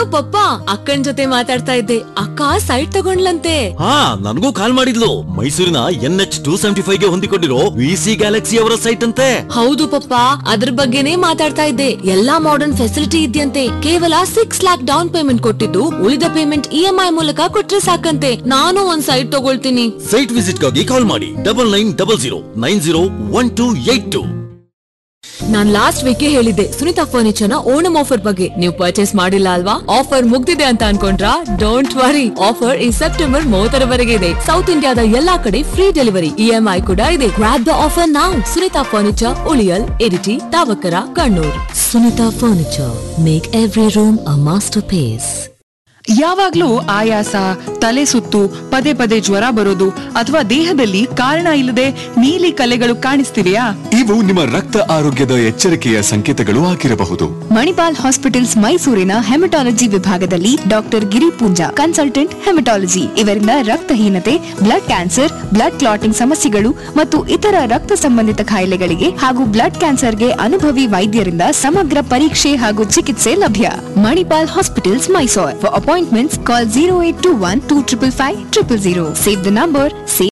ಪಪ್ಪ ಅಕ್ಕನ್ ಜೊತೆ ಮಾತಾಡ್ತಾ ಇದ್ದೆ ಅಕ್ಕ ಸೈಟ್ ತಗೊಂಡ್ಲಂತೆ ಹಾ ನನಗೂ ಕಾಲ್ ಮಾಡಿದ್ಲು ಮೈಸೂರಿನ N H two seventy five ಗೆ ಹೊಂದಿಕೊಂಡಿರೋ ವಿ ಸಿ ಗ್ಯಾಲಕ್ಸಿ ಅವರ ಸೈಟ್ ಅಂತೆ ಹೌದು ಪಪ್ಪ ಅದ್ರ ಬಗ್ಗೆನೇ ಮಾತಾಡ್ತಾ ಇದ್ದೆ ಎಲ್ಲಾ ಮಾಡರ್ನ್ ಫೆಸಿಲಿಟಿ ಇದೆಯಂತೆ ಕೇವಲ ಸಿಕ್ಸ್ ಲ್ಯಾಕ್ ಡೌನ್ ಪೇಮೆಂಟ್ ಕೊಟ್ಟಿದ್ದು ಉಳಿದ ಪೇಮೆಂಟ್ ಇ ಎಂ ಐ ಮೂಲಕ ಕೊಟ್ರೆ ಸಾಕಂತೆ ನಾನು ಒಂದ್ ಸೈಟ್ ತಗೊಳ್ತೀನಿ ಸೈಟ್ ವಿಸಿಟ್ ಗಾಗಿ ಕಾಲ್ ಮಾಡಿ double nine double zero nine zero one two eight two ನಾನ್ ಲಾಸ್ಟ್ ವೀಕ್ ಹೇಳಿದ್ದೆ ಸುನಿತಾ ಫರ್ನಿಚರ್ ನ ಓಣಂ ಆಫರ್ ಬಗ್ಗೆ ನೀವು ಪರ್ಚೇಸ್ ಮಾಡಿಲ್ಲ ಅಲ್ವಾ ಆಫರ್ ಮುಗ್ದಿದೆ ಅಂತ ಅನ್ಕೊಂಡ್ರಾ ಡೋಂಟ್ ವರಿ ಆಫರ್ ಈ ಸೆಪ್ಟೆಂಬರ್ ಮೂವತ್ತರವರೆಗೆ ಇದೆ ಸೌತ್ ಇಂಡಿಯಾದ ಎಲ್ಲಾ ಕಡೆ ಫ್ರೀ ಡೆಲಿವರಿ ಇಎಂಐ ಕೂಡ ಇದೆ ಗ್ರಾಪ್ ದ ಆಫರ್ ನಾವು ಸುನಿತಾ ಫರ್ನಿಚರ್ ಉಳಿಯಲ್ Iritty Thavakkara Kannur Sunita furniture make every room a masterpiece ಯಾವಾಗ್ಲೂ ಆಯಾಸ ತಲೆ ಸುತ್ತು ಪದೇ ಪದೇ ಜ್ವರ ಬರೋದು ಅಥವಾ ದೇಹದಲ್ಲಿ ಕಾರಣ ಇಲ್ಲದೆ ನೀಲಿ ಕಲೆಗಳು ಕಾಣಿಸ್ತಿವೆಯಾ ಇವು ನಿಮ್ಮ ರಕ್ತ ಆರೋಗ್ಯದ ಎಚ್ಚರಿಕೆಯ ಸಂಕೇತಗಳು ಆಗಿರಬಹುದು ಮಣಿಪಾಲ್ ಹಾಸ್ಪಿಟಲ್ಸ್ ಮೈಸೂರಿನ ಹೆಮಟಾಲಜಿ ವಿಭಾಗದಲ್ಲಿ doctor Giri Poonja consultant haematology ಇವರಿಂದ ರಕ್ತಹೀನತೆ ಬ್ಲಡ್ ಕ್ಯಾನ್ಸರ್ ಬ್ಲಡ್ ಕ್ಲಾಟಿಂಗ್ ಸಮಸ್ಯೆಗಳು ಮತ್ತು ಇತರ ರಕ್ತ ಸಂಬಂಧಿತ ಕಾಯಿಲೆಗಳಿಗೆ ಹಾಗೂ ಬ್ಲಡ್ ಕ್ಯಾನ್ಸರ್ಗೆ ಅನುಭವಿ ವೈದ್ಯರಿಂದ ಸಮಗ್ರ ಪರೀಕ್ಷೆ ಹಾಗೂ ಚಿಕಿತ್ಸೆ ಲಭ್ಯ Manipal hospitals Mysore for appointments call zero eight two one two triple five triple zero save the number save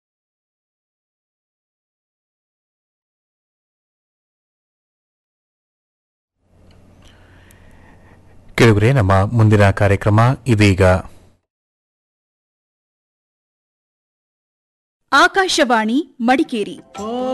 ಕೇಳಿದ್ರೆ ನಮ್ಮ ಮುಂದಿನ ಕಾರ್ಯಕ್ರಮ ಇದೀಗ ಆಕಾಶವಾಣಿ ಮಡಿಕೇರಿ